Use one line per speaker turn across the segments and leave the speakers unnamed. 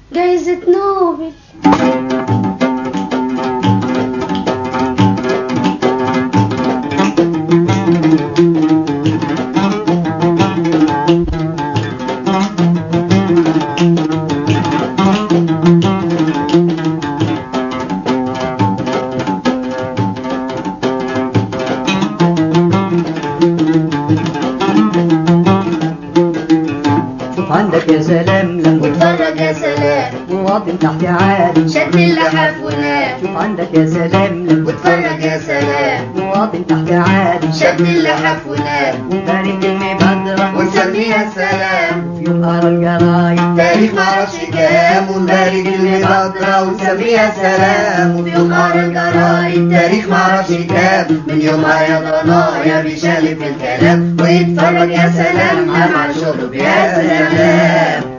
جايزة نوبل
شوف عندك يا سلام لما
واتفرج يا سلام
مواطن تحت عالي
شد اللحاف ونام
شوف عندك يا سلام لما
واتفرج يا سلام
مواطن تحت عالي
شد اللحاف ونام
وبارك المبادرة
ونسميها سلام
في يوم قرا الجرايد
تاريخ معرفش كام ونبارك المبادرة ونسميها سلام وفي يوم قرا الجرايد تاريخ معرفش كام من يومها يا ضنايا بيشالي في الكلام ويتفرج يا سلام على شرب يا سلام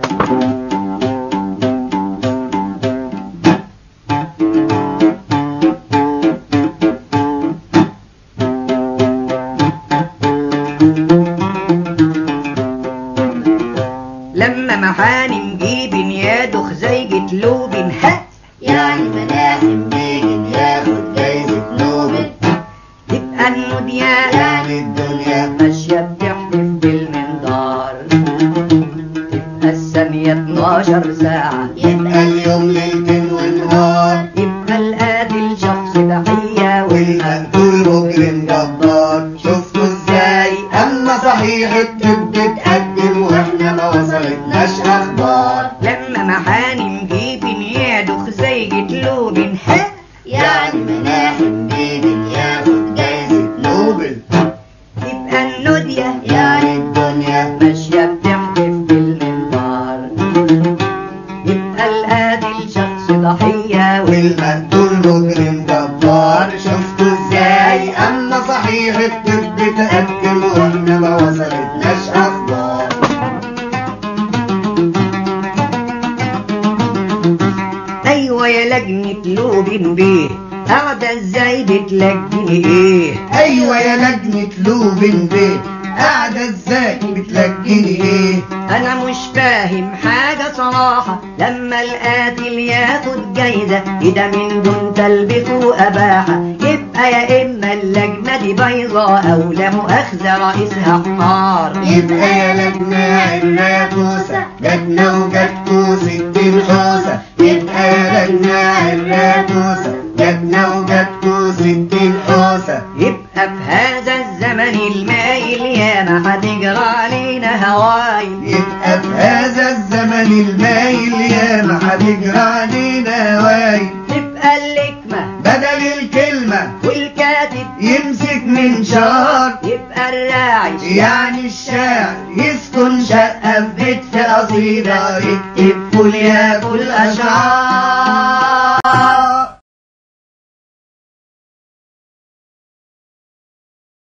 لما محاني نجيب يادخ زي جتلوب ها
يعني مناحم بيجن ياخد جايزة نوبل
تبقى النودية
يعني الدنيا
ماشية بتحلف بالمنظار تبقى الثانية 12 ساعة
يبقى اليوم ليل ونهار
يبقى القاتل شخص تحية
والمقتول مجرم جبار شفتوا ازاي اما صحيح الطب اتقدم واحنا ما وصلتناش اخبار
لما محاني نجيب يادخ زي جتلوب ها
يعني مناحم بيجن ياخد جايزة نوبل
يبقى النودية
يعني الدنيا
ماشية بتحلف بالمنظار يبقى القاتل شخص ضحية
والمقتول مجرم جبار شفتوا ازاي اما صحيح الطب اتقدم واحنا ما وصلتناش اخبار
ايوه يا لجنة لوبين بيه قاعدة ازاي بتلجني ايه
ايوه يا لجنة لوبن بيه قاعدة ازاي بتلجني ايه
انا مش فاهم حاجة صراحة لما القاتل ياخد جايزة ايه ده من دون تلبيخ واباحة يبقى يا اما اللجنة دي بيضة او لا مؤاخذة رئيسها حمار
يبقى يا لجنة عنا يا كوسة جاتنا وجاتكو ستين حوسة يبقى يا لجنة عنا يا كوسة جاتنا وجاتكو ستين حوسة
يبقى في هذا الزمن المايل ياما هتجرى علينا هوايل
يبقى في هذا الزمن المايل ياما هتجرى علينا وايل
تبقى اللكمة
بدل الكلمة
والكاتب
يمسك منشار
يبقى الراعي
يعني الشاعر يسكن شقة في بيت في قصيدة يكتب كل ياكل أشعار